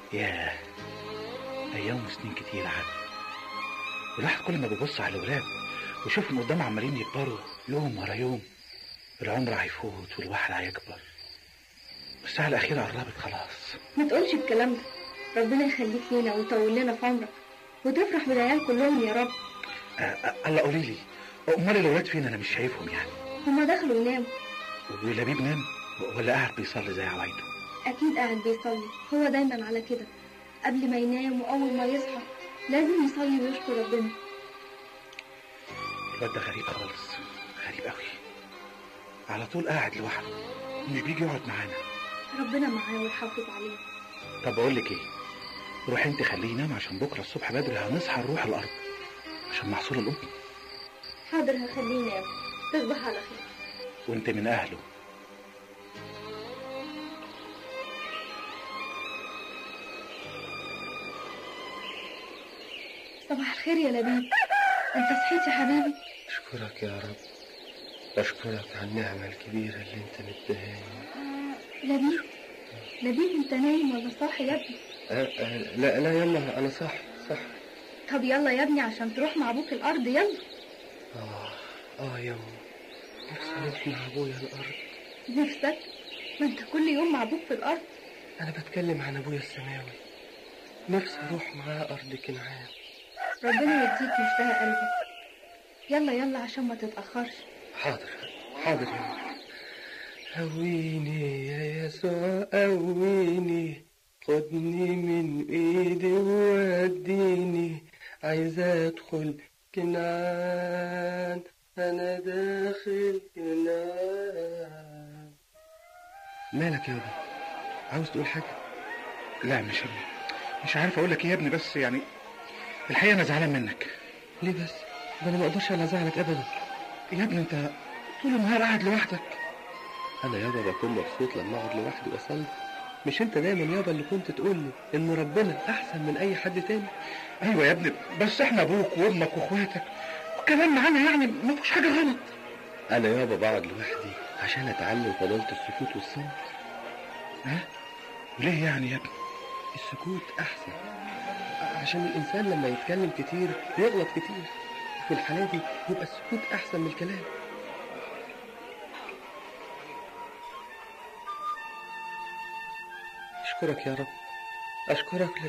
ياه ايام وسنين كتير عدت والواحد كل ما بيبص على الولاد ويشوفهم قدام عمالين يكبروا يوم ورا يوم العمر هيفوت والواحد هيكبر والساعة الأخيرة قربت خلاص ما تقولش الكلام ده ربنا يخليك لينا ويطول لنا في عمرك وتفرح بالعيال كلهم يا رب أه أه الله قولي لي أمال الولاد فين أنا مش شايفهم يعني هما دخلوا يناموا ولبيب نام ولا قاعد بيصلي زي عوايده أكيد قاعد بيصلي هو دايما على كده قبل ما ينام وأول ما يصحى لازم يصلي ويشكر ربنا الواد ده غريب خالص غريب قوي على طول قاعد لوحده مش بيجي يقعد معانا ربنا معاه ويحافظ عليه طب بقول لك ايه روح انت خليه ينام عشان بكره الصبح بدري هنصحى نروح الارض عشان محصول القطن حاضر هخليه ينام تصبح على خير وانت من اهله صباح الخير يا لبيب انت صحيت يا حبيبي أشكرك يا رب أشكرك على النعمة الكبيرة اللي أنت مديهاني آه لبيب لبيب انت نايم ولا صاحي يا ابني أه أه لا لا يما أنا صح صح طب يلا يا ابني عشان تروح مع ابوك الارض يلا آه آه يما نفسي أروح مع أبويا الأرض نفسك ما انت كل يوم مع ابوك في الارض أنا بتكلم عن أبويا السماوي نفسي أروح معاه أرض كنعان ربنا يديك مشتهى قلبك يلا يلا عشان ما تتأخرش حاضر حاضر يما هويني يا يسوع قويني خدني من ايدي ووديني عايز ادخل كنعان انا داخل كنعان مالك يابا عاوز تقول حاجه لا مش مش عارف اقول لك ايه يا ابني بس يعني الحقيقه انا زعلان منك ليه بس ده انا ما اقدرش على زعلك ابدا يا ابني انت طول النهار قاعد لوحدك انا يابا بكون مبسوط لما اقعد لوحدي واصلي مش انت دايما يابا اللي كنت تقول لي ان ربنا احسن من اي حد تاني ايوه يا ابني بس احنا ابوك وامك واخواتك والكلام معانا يعني ما فيهوش حاجه غلط انا يابا بقعد لوحدي عشان اتعلم فضيله السكوت والصمت ها وليه يعني يا ابني السكوت احسن عشان الانسان لما يتكلم كتير يغلط كتير في الحالة دي يبقى السكوت احسن من الكلام اشكرك يا رب اشكرك